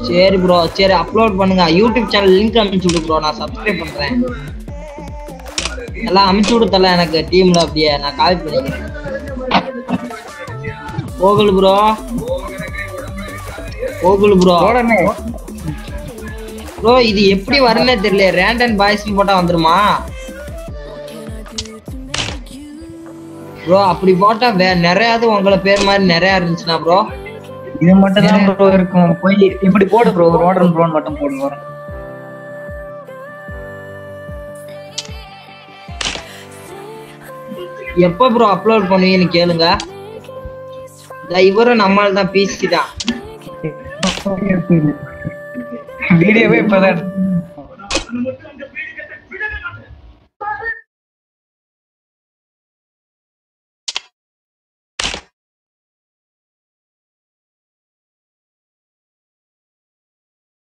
சரி ப்ரோ சரி அப்லோட் பண்ணுங்க யூடியூப் சேனல் லிங்க் அனுப்பிச்சு விடு ப்ரோ நான் சப்ஸ்கிரைப் பண்றேன் எல்லாம் அனுப்பிச்சு விடுத்தல எனக்கு டீம்ல அப்படியே நான் கால் பண்ணிக்கிறேன் கோகுல் ப்ரோ கோகுல் ப்ரோ உடனே ப்ரோ இது எப்படி வரும்னே தெரியல ரேண்டன் பாய்ஸ் போட்டா வந்துருமா ப்ரோ அப்படி போட்டா வே நிறையாவது உங்களை பேர் மாதிரி நிறைய இருந்துச்சுன்னா ப்ரோ இது மட்டும் தான் ப்ரோ இருக்கும் போய் இப்படி போடு ப்ரோ ரோடன் ப்ரோன் மட்டும் போடு வரும் எப்போ ப்ரோ அப்லோட் பண்ணுவீங்கன்னு கேளுங்க இதா இவரும் நம்மால் தான் பிசி தான் வீடியோவே இப்பதான்